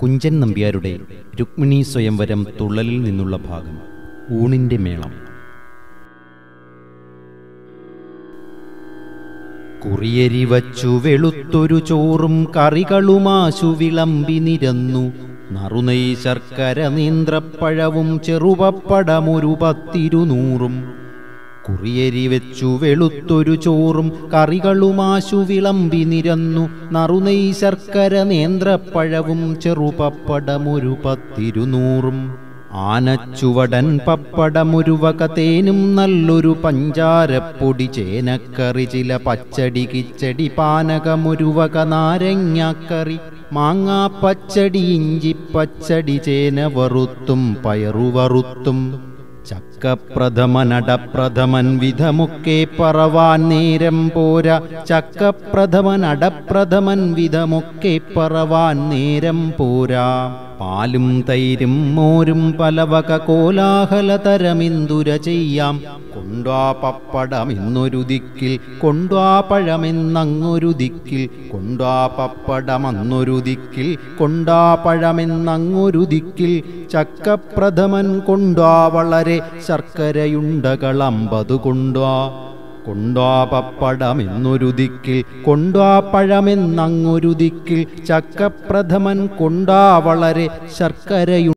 കുഞ്ചൻ നമ്പ്യാരുടെ രുക്മിണി സ്വയംവരം തുള്ളലിൽ നിന്നുള്ള ഭാഗം ഊണിന്റെ മേളം കുറിയരി വച്ചു വെളുത്തൊരു ചോറും കറികളുമാശു വിളമ്പി നിരന്നു നറുനെയ് ശർക്കര നേന്ത്രപ്പഴവും ചെറുപപ്പടമൊരു പത്തിരുനൂറും കുറിയരി വെച്ചു വെളുത്തൊരു ചോറും കറികളുമാശു വിളമ്പി നിരന്നു നറുനെയ് ശർക്കര നേന്ത്രപ്പഴവും ചെറുപപ്പടമൊരു പത്തിരുനൂറും ആനച്ചുവടൻ പപ്പടമൊരു വക തേനും നല്ലൊരു പഞ്ചാരപ്പൊടി ചേനക്കറി ചില പച്ചടി കിച്ചടി പാനകമൊരു വക നാരങ്ങാക്കറി മാങ്ങാ പച്ചടി ഇഞ്ചി പച്ചടി ചേന വറുത്തും പയറു വറുത്തും ചക്കപ്രഥമനടപ്രഥമൻ വിധമൊക്കെ പറവാൻ നേരം പോരാ ചക്കപ്രഥമൻ അടപ്രഥമൻ വിധമൊക്കെ പറവാൻ നേരം പോരാ പാലും തൈരും മോരും പലവക കോലാഹലതരമിന്തുര ചെയ്യാം കൊണ്ടാ പപ്പടമെന്നൊരു ദിക്കിൽ കൊണ്ടാ പഴമെന്നങ്ങൊരു ദിക്കിൽ കൊണ്ടാ പപ്പടമന്നൊരു ദിക്കിൽ കൊണ്ടാ പഴമെന്നങ്ങൊരു ദിക്കിൽ ചക്കപ്രഥമൻ കൊണ്ടാ വളരെ ശർക്കരയുണ്ടകളമ്പതു കൊണ്ടാ കൊണ്ടാ പപ്പടമെന്നൊരു ദിക്കിൽ കൊണ്ടാ പഴമെന്നങ്ങൊരു ദിക്കിൽ ചക്കപ്രഥമൻ കൊണ്ടാ വളരെ ശർക്കരയു